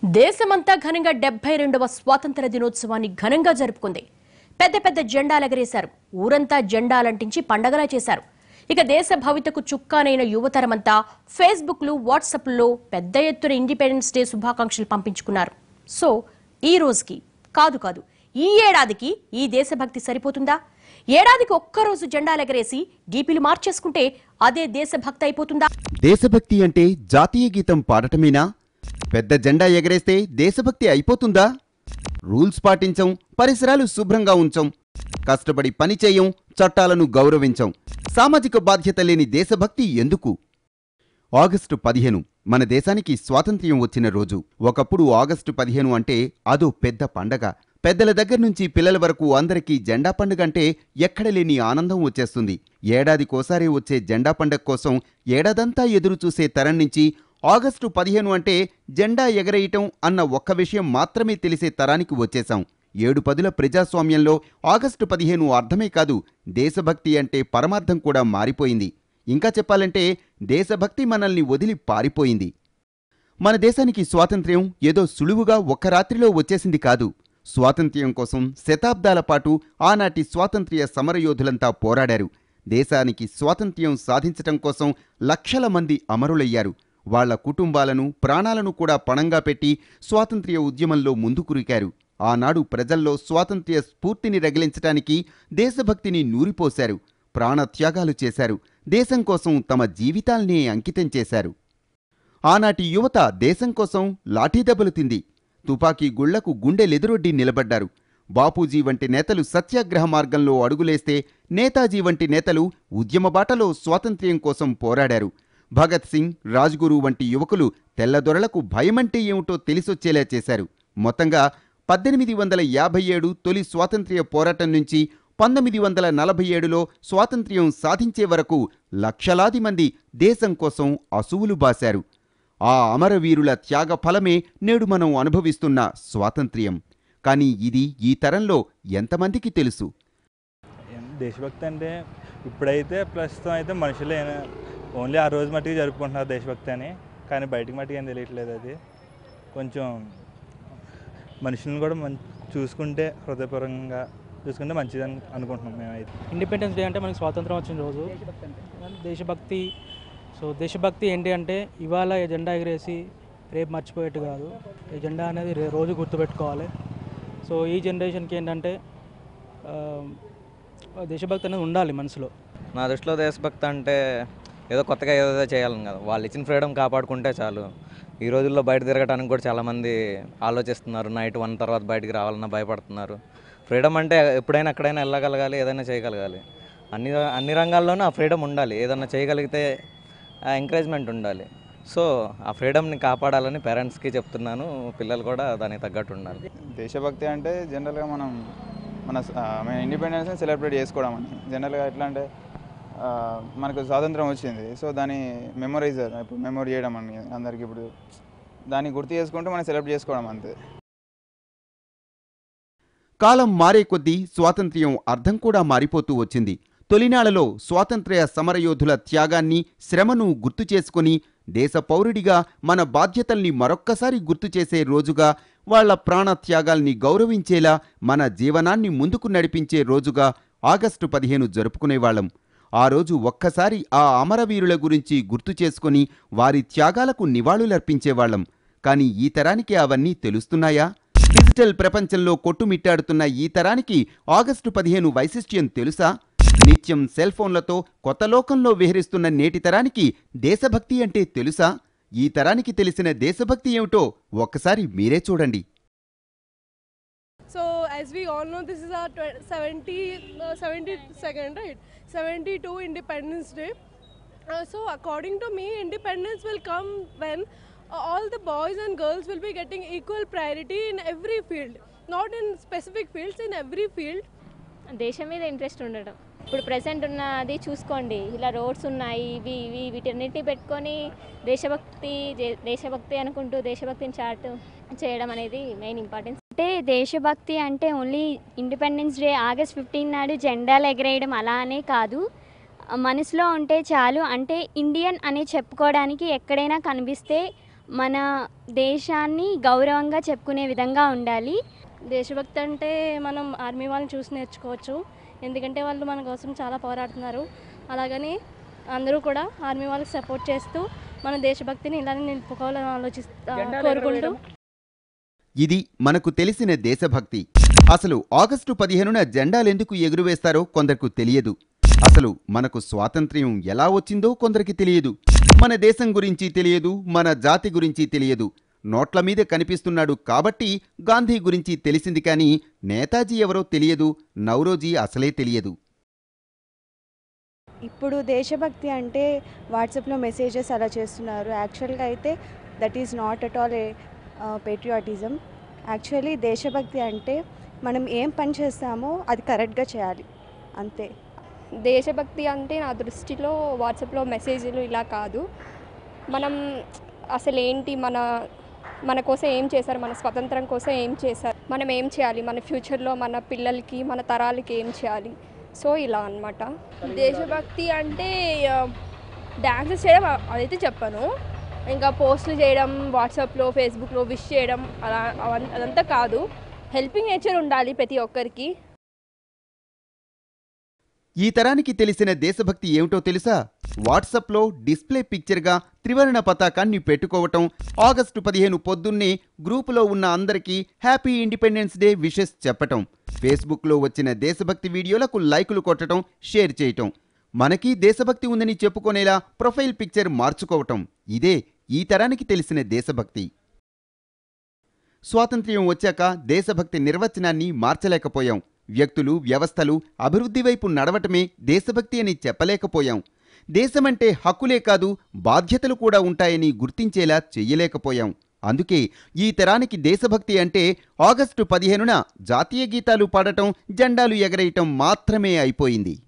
దేశమంతా ఘనంగా డెబ్బై రెండవ స్వాతంత్ర దినోత్సవాన్ని ఘనంగా జరుపుకుంది పెద్ద పెద్ద జెండాలు ఎగరేశారు ఊరంతా జెండాలంటించి పండగలా చేశారు ఇక దేశ భవితకు చుక్కానైన యువతరమంతా ఫేస్బుక్లు వాట్సాప్లో పెద్ద ఎత్తున ఇండిపెండెన్స్ డే శుభాకాంక్షలు పంపించుకున్నారు సో ఈ రోజుకి కాదు కాదు ఈ ఏడాదికి ఈ దేశభక్తి సరిపోతుందా ఏడాదికి ఒక్కరోజు జెండాలు ఎగరేసి డీపీలు మార్చేసుకుంటే అదే దేశభక్తి అయిపోతుందా దేశభక్తి అంటే జాతీయ గీతం పాడటమేనా పెద్ద జెండా ఎగరేస్తే దేశభక్తి అయిపోతుందా రూల్స్ పాటించం పరిసరాలు శుభ్రంగా ఉంచం కష్టపడి పని చేయం చట్టాలను గౌరవించం సామాజిక బాధ్యత లేని దేశభక్తి ఎందుకు ఆగస్టు పదిహేను మన దేశానికి స్వాతంత్ర్యం వచ్చిన రోజు ఒకప్పుడు ఆగస్టు పదిహేను అంటే అదో పెద్ద పండగ పెద్దల దగ్గర నుంచి పిల్లల వరకు అందరికీ జెండా పండుగ అంటే ఎక్కడ లేని ఆనందం వచ్చేస్తుంది ఏడాదికోసారి వచ్చే జెండా పండగ కోసం ఏడాదంతా ఎదురు చూసే తరం నుంచి ఆగస్టు పదిహేను అంటే జెండా ఎగరేయటం అన్న ఒక్క విషయం మాత్రమే తెలిసే తరానికి వచ్చేశాం ఏడు పదుల ప్రజాస్వామ్యంలో ఆగస్టు పదిహేను అర్థమే కాదు దేశభక్తి అంటే పరమార్థం కూడా మారిపోయింది ఇంకా చెప్పాలంటే దేశభక్తి మనల్ని వదిలి పారిపోయింది మన దేశానికి స్వాతంత్ర్యం ఏదో సులువుగా ఒక్క రాత్రిలో వచ్చేసింది కాదు స్వాతంత్ర్యం కోసం శతాబ్దాల పాటు ఆనాటి స్వాతంత్ర్య సమరయోధులంతా పోరాడారు దేశానికి స్వాతంత్ర్యం సాధించటం కోసం లక్షల మంది అమరులయ్యారు వాళ్ళ కుటుంబాలను ప్రాణాలను కూడా పణంగా పెట్టి స్వాతంత్ర్య ఉద్యమంలో ముందుకురికారు ఆనాడు ప్రజల్లో స్వాతంత్ర్య స్ఫూర్తిని రగిలించటానికి దేశభక్తిని నూరిపోశారు ప్రాణత్యాగాలు చేశారు దేశం కోసం తమ జీవితాల్నే అంకితం చేశారు ఆనాటి యువత దేశం కోసం లాఠీ దెబ్బలు తింది తుపాకీ గుళ్లకు గుండెలెదురొడ్డి నిలబడ్డారు బాపూజీ వంటి నేతలు సత్యాగ్రహ మార్గంలో అడుగులేస్తే నేతాజీ వంటి నేతలు ఉద్యమ బాటలో స్వాతంత్ర్యం కోసం పోరాడారు భగత్ సింగ్ రాజ్గురు వంటి యువకులు తెల్లదొరలకు భయమంటే ఏమిటో తెలిసొచ్చేలా చేశారు మొత్తంగా పద్దెనిమిది వందల యాభై ఏడు తొలి స్వాతంత్ర్య పోరాటం నుంచి పంతొమ్మిది వందల నలభై ఏడులో స్వాతంత్ర్యం సాధించే వరకు లక్షలాది మంది దేశం కోసం అసువులు బాశారు ఆ అమరవీరుల త్యాగ ఫలమే నేడు మనం అనుభవిస్తున్న స్వాతంత్ర్యం కానీ ఇది ఈ తరంలో ఎంతమందికి తెలుసు ఏం- దేశభక్తి అంటే ఇప్పుడైతే ప్రస్తుతం అయితే మనుషులే ఓన్లీ ఆ రోజు మట్టుకు జరుపుకుంటున్నారు దేశభక్తి అని కానీ బయటికి మట్టుకు ఏం తెలియట్లేదు అది కొంచెం మనుషులను కూడా మం చూసుకుంటే హృదయపూర్వకంగా చూసుకుంటే మంచిదని అనుకుంటున్నాం మేమైతే ఇండిపెండెన్స్ డే అంటే మనకి స్వాతంత్రం వచ్చిన రోజు దేశభక్తి సో దేశభక్తి ఏంటి అంటే ఇవాళ ఈ జెండా ఎగిరేసి రేపు మర్చిపోయేట్టు కాదు ఈ జెండా అనేది రే- రోజు గుర్తుపెట్టుకోవాలి సో ఈ జనరేషన్కి ఏంటంటే ఆ, దేశభక్తి అనేది ఉండాలి మనసులో నా దృష్టిలో దేశభక్తి అంటే ఏదో కొత్తగా ఏదో చేయాలని కదా వాళ్ళు ఇచ్చిన ఫ్రీడమ్ కాపాడుకుంటే చాలు ఈ రోజుల్లో బయట తిరగడానికి కూడా చాలామంది ఆలోచిస్తున్నారు నైట్ వన్ తర్వాత బయటికి రావాలన్నా భయపడుతున్నారు ఫ్రీడమ్ అంటే ఎప్పుడైనా ఎక్కడైనా వెళ్ళగలగాలి ఏదైనా చేయగలగాలి అన్ని అన్ని రంగాల్లోనూ ఆ ఫ్రీడమ్ ఉండాలి ఏదైనా చేయగలిగితే ఆ ఎంకరేజ్మెంట్ ఉండాలి సో ఆ ఫ్రీడమ్ని కాపాడాలని పేరెంట్స్కి చెప్తున్నాను పిల్లలు కూడా దానికి తగ్గట్టు ఉండాలి దేశభక్తి అంటే జనరల్గా మనం మన స- ఆ, మన ఇండిపెండెన్స్ని సెలబ్రేట్ చేసుకోవడం అని జనరల్గా ఎట్లా అంటే ఆ, మనకు స్వాతంత్రం వచ్చింది సో దాన్ని మెమొరైజర్ ఇప్పుడు మెమొరీ చేయడం అని అందరికి ఇప్పుడు దాన్ని గుర్తు చేసుకుంటూ మనం సెలబ్రేట్ చేసుకోవడం అంతే కాలం మారే కొద్దీ స్వాతంత్ర్యం అర్థం కూడా మారిపోతూ వచ్చింది తొలినాళ్లలో స్వాతంత్ర్య సమరయోధుల త్యాగాన్ని శ్రమను గుర్తు చేసుకుని దేశ పౌరుడిగా మన బాధ్యతల్ని మరొక్కసారి గుర్తు చేసే రోజుగా వాళ్ళ ప్రాణత్యాగాల్ని గౌరవించేలా మన జీవనాన్ని ముందుకు నడిపించే రోజుగా ఆగస్టు పదిహేను జరుపుకునేవాళ్లం ఆ రోజు ఒక్కసారి ఆ అమరవీరుల గురించి గుర్తు చేసుకుని వారి త్యాగాలకు నివాళులర్పించేవాళ్లం కానీ ఈ తరానికి అవన్నీ తెలుస్తున్నాయా డిజిటల్ ప్రపంచంలో కొట్టుమిట్టాడుతున్న ఈ తరానికి ఆగస్టు పదిహేను వైశిష్ట్యం తెలుసా నిత్యం సెల్ ఫోన్లతో కొత్త లోకంలో విహరిస్తున్న నేటి తరానికి దేశభక్తి అంటే తెలుసా ఈ తరానికి తెలిసిన దేశభక్తి ఏమిటో ఒక్కసారి మీరే చూడండి So as we all know, this is our tw- 70, uh, 72nd, right? 72 Independence Day. Uh, so according to me, independence will come when uh, all the boys and girls will be getting equal priority in every field, not in specific fields, in every field. దేశం మీద interest ఉండడం ఇప్పుడు present ఉన్నది చూసుకోండి ఇలా roads ఉన్నాయి ఇవి ఇవి వీటన్నిటిని పెట్టుకొని దేశభక్తి దే- దేశభక్తి అనుకుంటూ దేశభక్తిని చాట్ చేయడం అనేది మెయిన్ ఇంపార్టెన్స్ అంటే దేశభక్తి అంటే only independence day August fifteen నాడు జెండాలు ఎగరేయడం అలా అనే కాదు మనసులో ఉంటే చాలు అంటే ఇండియన్ అని చెప్పుకోవడానికి ఎక్కడైనా కనిపిస్తే మన దేశాన్ని గౌరవంగా చెప్పుకునే విధంగా ఉండాలి దేశభక్తి అంటే మనం ఆర్మీ వాళ్ళని చూసి నేర్చుకోవచ్చు ఎందుకంటే వాళ్ళు మన కోసం చాలా పోరాడుతున్నారు అలాగని అందరూ కూడా ఆర్మీ వాళ్ళకి సపోర్ట్ చేస్తూ మన దేశభక్తిని ఇలానే నిలుపుకోవాలని ఆలోచిస్తూ కోరుకుంటూ ఇది మనకు తెలిసిన దేశభక్తి అసలు ఆగస్టు పదిహేనున జెండాలెందుకు ఎగురువేస్తారో కొందరికి తెలియదు అసలు మనకు స్వాతంత్ర్యం ఎలా వచ్చిందో కొందరికి తెలియదు మన దేశం గురించి తెలియదు మన జాతి గురించి తెలియదు నోట్ల మీద కనిపిస్తున్నాడు కాబట్టి గాంధీ గురించి తెలిసింది కానీ నేతాజీ ఎవరో తెలియదు నౌరోజీ అసలే తెలియదు ఇప్పుడు దేశభక్తి అంటే వాట్సాప్లో మెసేజెస్ అలా చేస్తున్నారు యాక్చువల్గా అయితే that is not at all a patriotism actually దేశభక్తి అంటే మనం ఏం పని చేస్తామో అది కరెక్ట్గా చేయాలి అంతే దేశభక్తి అంటే నా దృష్టిలో వాట్సాప్లో మెసేజ్లు ఇలా కాదు మనం అసలు ఏంటి మన మన కోసం ఏం చేశారు మన స్వతంత్రం కోసం ఏం చేశారు మనం ఏం చేయాలి మన ఫ్యూచర్లో మన పిల్లలకి మన తరాలకి ఏం చేయాలి సో ఇలా అన్నమాట దేశభక్తి అంటే డ్యాన్సెస్ చేయడం అ- అదైతే చెప్పను ఇంకా పోస్టులు చేయడం వాట్సాప్లో ఫేస్బుక్లో విష్ చేయడం అలా అవన్- అదంతా కాదు హెల్పింగ్ నేచర్ ఉండాలి ప్రతి ఒక్కరికి ఈ తరానికి తెలిసిన దేశభక్తి ఏమిటో తెలుసా వాట్సాప్లో డిస్ప్లే పిక్చర్గా త్రివర్ణ పతాకాన్ని పెట్టుకోవటం ఆగస్టు పదిహేను పొద్దున్నే గ్రూపులో ఉన్న అందరికీ హ్యాపీ ఇండిపెండెన్స్ డే విషెస్ చెప్పటం ఫేస్బుక్లో వచ్చిన దేశభక్తి వీడియోలకు లైకులు కొట్టడం షేర్ చేయటం మనకి దేశభక్తి ఉందని చెప్పుకునేలా ప్రొఫైల్ పిక్చర్ మార్చుకోవటం ఇదే ఈ తరానికి తెలిసిన దేశభక్తి స్వాతంత్ర్యం వచ్చాక దేశభక్తి నిర్వచనాన్ని మార్చలేకపోయాం వ్యక్తులు వ్యవస్థలు అభివృద్ధి వైపు నడవటమే దేశభక్తి అని చెప్పలేకపోయాం దేశమంటే హక్కులే కాదు బాధ్యతలు కూడా ఉంటాయని గుర్తించేలా చెయ్యలేకపోయాం అందుకే ఈ తరానికి దేశభక్తి అంటే ఆగస్టు పదిహేనున జాతీయ గీతాలు పాడటం జెండాలు ఎగరేయటం మాత్రమే అయిపోయింది